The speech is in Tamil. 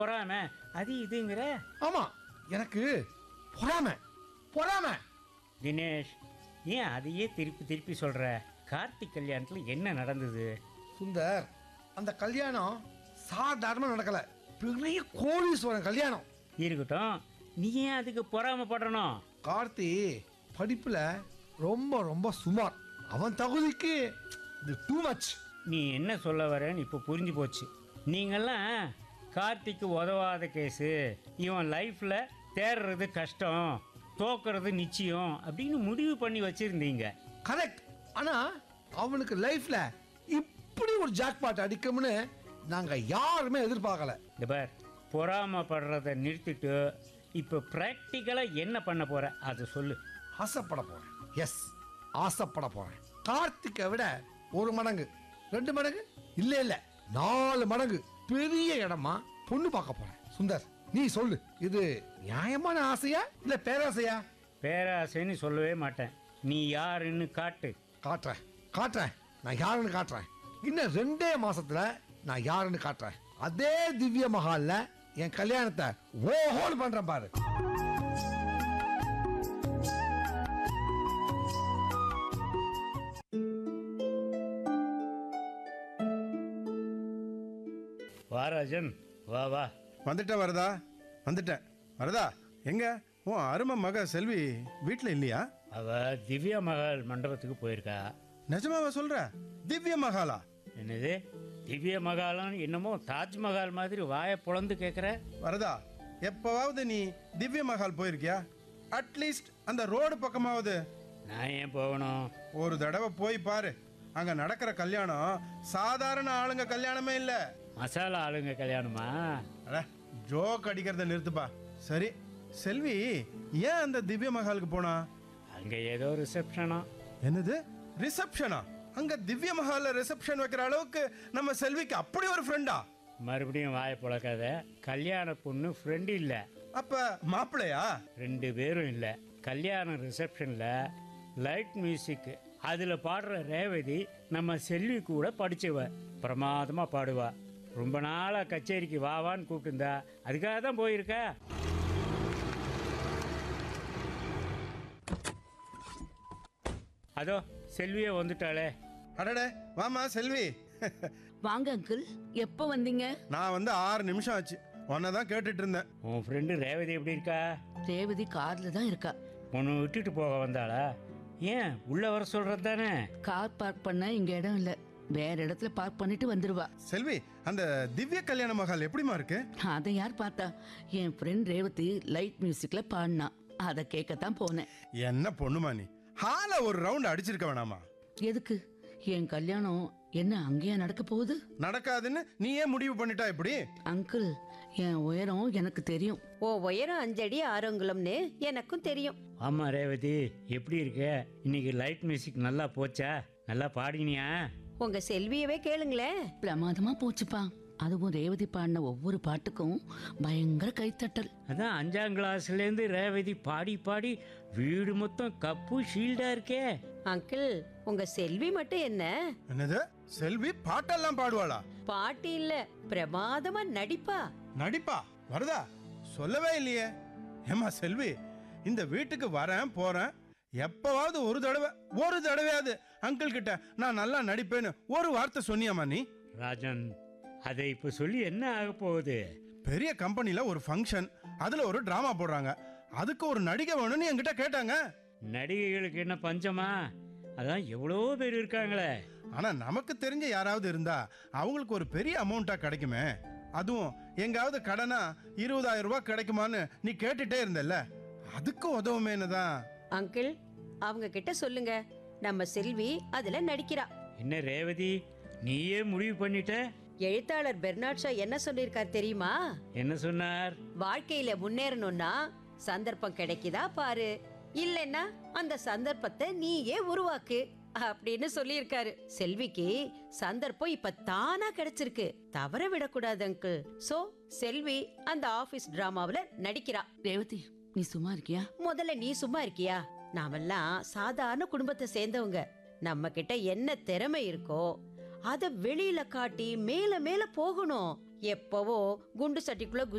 பொறாம அது இதுங்கிற ஆமா எனக்கு பொறாம பொறாம தினேஷ் ஏன் அதையே திருப்பி திருப்பி சொல்ற கார்த்திக் கல்யாணத்துல என்ன நடந்தது சுந்தர் அந்த கல்யாணம் சாதாரணமா நடக்கல பெரிய கோடீஸ்வரன் கல்யாணம் இருக்கட்டும் நீ ஏன் அதுக்கு பொறாமப்படணும் கார்த்தி படிப்புல ரொம்ப ரொம்ப சுமார் அவன் தகுதிக்கு இது டூ மச் நீ என்ன சொல்ல வரேன்னு இப்போ புரிஞ்சு போச்சு நீங்கெல்லாம் கார்த்திக்கு உதவாத கேஸு இவன் லைஃப்பில் தேடுறது கஷ்டம் தோக்குறது நிச்சயம் அப்படின்னு முடிவு பண்ணி வச்சுருந்தீங்க கரெக்ட் ஆனா அவனுக்கு லைஃப்ல இப்படி ஒரு ஜாக்பாட் அடிக்கும்னு நாங்க யாருமே எதிர்பார்க்கல இந்த பார் பொறாமப்படுறத நிறுத்திட்டு இப்போ ப்ராக்டிக்கலாக என்ன பண்ண போற அதை சொல்லு ஆசைப்பட போறேன் எஸ் ஆசைப்பட போறேன் கார்த்திக்கை விட ஒரு மடங்கு ரெண்டு மடங்கு இல்ல இல்ல நாலு மடங்கு பெரிய இடமா பொண்ணு பார்க்க போறேன் சுந்தர் நீ சொல்லு இது நியாயமான ஆசையா இல்ல பேராசையா பேராசைன்னு சொல்லவே மாட்டேன் நீ யாருன்னு காட்டு காட்டுறேன் காட்டுறேன் நான் யாருன்னு காட்டுறேன் இன்னும் ரெண்டே மாசத்துல நான் யாருன்னு காட்டுறேன் அதே திவ்ய மகால்ல என் கல்யாணத்தை ஓஹோன்னு பண்றேன் பாரு வா ராஜன் வா வா வந்துட்டேன் வரதா வந்துட்டேன் வரதா எங்க உன் அருமை மக செல்வி வீட்டில் இல்லையா அவ திவ்யா மகால் மண்டபத்துக்கு போயிருக்கா நிஜமாவா சொல்ற திவ்ய மகாலா என்னது திவ்ய மகாலம் என்னமோ தாஜ்மஹால் மாதிரி வாயை பொழந்து கேட்குற வரதா எப்பவாவது நீ திவ்ய மகால் போயிருக்கியா அட்லீஸ்ட் அந்த ரோடு பக்கமாவது நான் ஏன் போகணும் ஒரு தடவை போய் பாரு அங்க நடக்கிற கல்யாணம் சாதாரண ஆளுங்க கல்யாணமே இல்ல மசாலா ஆளுங்க கல்யாணமா அட ஜோக் அடிக்கிறத நிறுத்துப்பா சரி செல்வி ஏன் அந்த திவ்ய மகாலுக்கு போனா அங்கே ஏதோ ரிசப்ஷனா என்னது ரிசப்ஷனா அங்க திவ்ய மஹால்ல ரிசப்ஷன் வைக்கிற அளவுக்கு நம்ம செல்விக்கு அப்படி ஒரு ஃப்ரெண்டா மறுபடியும் வாயை பொழக்காத கல்யாண பொண்ணு ஃப்ரெண்டு இல்லை அப்ப மாப்பிள்ளையா ரெண்டு பேரும் இல்லை கல்யாண ரிசப்ஷனில் லைட் மியூசிக் அதில் பாடுற ரேவதி நம்ம செல்வி கூட படிச்சவ பிரமாதமாக பாடுவா ரொம்ப நாளாக கச்சேரிக்கு வாவான்னு கூப்பிட்டுருந்தா அதுக்காக தான் போயிருக்கா அதோ செல்வியே வந்துட்டாளே அடடே வாமா செல்வி வாங்க அங்கிள் எப்போ வந்தீங்க நான் வந்து ஆறு நிமிஷம் ஆச்சு உன்னை தான் கேட்டுட்டு இருந்தேன் உன் ஃப்ரெண்டு ரேவதி எப்படி இருக்கா ரேவதி கார்ல தான் இருக்கா உன்னை விட்டுட்டு போக வந்தாளா ஏன் உள்ள வர சொல்றது தானே கார் பார்க் பண்ண இங்க இடம் இல்ல வேற இடத்துல பார்க் பண்ணிட்டு வந்துருவா செல்வி அந்த திவ்ய கல்யாண மகால் எப்படிமா இருக்கு அதை யார் பார்த்தா என் ஃப்ரெண்ட் ரேவதி லைட் மியூசிக்ல பாடினா அதை கேட்கத்தான் போனேன் என்ன பொண்ணுமா நீ ஹால ஒரு ரவுண்ட் அடிச்சிருக்க வேணாமா எதுக்கு என் கல்யாணம் என்ன அங்கேயா நடக்க போகுது நடக்காதுன்னு நீ ஏன் முடிவு பண்ணிட்டா இப்படி அங்கிள் என் உயரம் எனக்கு தெரியும் ஓ உயரம் அஞ்சடி ஆறங்குளம்னு எனக்கும் தெரியும் ஆமா ரேவதி எப்படி இருக்க இன்னைக்கு லைட் மியூசிக் நல்லா போச்சா நல்லா பாடினியா உங்க செல்வியவே கேளுங்களேன் பிரமாதமா போச்சுப்பா அதுவும் ரேவதி பாடின ஒவ்வொரு பாட்டுக்கும் பயங்கர கைத்தட்டல் அதான் அஞ்சாம் கிளாஸ்லேருந்து ரேவதி பாடி பாடி வீடு மொத்தம் கப்பு ஷீல்டா இருக்கே அங்கிள் உங்க செல்வி மட்டும் என்ன என்னது செல்வி பாட்டெல்லாம் பாடுவாளா பாட்டு இல்ல பிரமாதமா நடிப்பா நடிப்பா வருதா சொல்லவே இல்லையே ஏமா செல்வி இந்த வீட்டுக்கு வரேன் போறேன் எப்பவாவது ஒரு தடவை ஒரு தடவையாவது அங்கிள் கிட்ட நான் நல்லா நடிப்பேன்னு ஒரு வார்த்தை சொன்னியாமா நீ ராஜன் அதை இப்போ சொல்லி என்ன ஆக போகுது பெரிய கம்பெனில ஒரு ஃபங்க்ஷன் அதுல ஒரு டிராமா போடுறாங்க அதுக்கு ஒரு நடிகை வேணும்னு என்கிட்ட கேட்டாங்க நடிகைகளுக்கு என்ன பஞ்சமா அதான் எவ்வளோ பேர் இருக்காங்களே ஆனா நமக்கு தெரிஞ்ச யாராவது இருந்தா அவங்களுக்கு ஒரு பெரிய அமௌண்ட்டா கிடைக்குமே அதுவும் எங்காவது கடனா இருபதாயிரம் ரூபாய் கிடைக்குமான்னு நீ கேட்டுட்டே இருந்தல்ல அதுக்கு உதவுமேனு தான் அங்கிள் அவங்க கிட்ட சொல்லுங்க நம்ம செல்வி அதுல நடிக்கிறா என்ன ரேவதி நீயே முடிவு பண்ணிட்ட எழுத்தாளர் பெர்னாட் ஷா என்ன சொல்லியிருக்கார் தெரியுமா என்ன சொன்னார் வாழ்க்கையில முன்னேறணும்னா சந்தர்ப்பம் கிடைக்குதா பாரு இல்லைன்னா அந்த சந்தர்ப்பத்தை நீயே உருவாக்கு அப்படின்னு சொல்லியிருக்காரு செல்விக்கு சந்தர்ப்பம் இப்ப தானா கிடைச்சிருக்கு தவற விடக்கூடாது அங்கிள் சோ செல்வி அந்த ஆபீஸ் டிராமாவுல நடிக்கிறா ரேவதி நீ சும்மா இருக்கியா முதல்ல நீ சும்மா இருக்கியா நாமெல்லாம் சாதாரண குடும்பத்தை சேர்ந்தவங்க நம்ம கிட்ட என்ன திறமை இருக்கோ அத வெளியில காட்டி மேல மேல போகணும் எப்பவோ குண்டு சட்டிக்குள்ள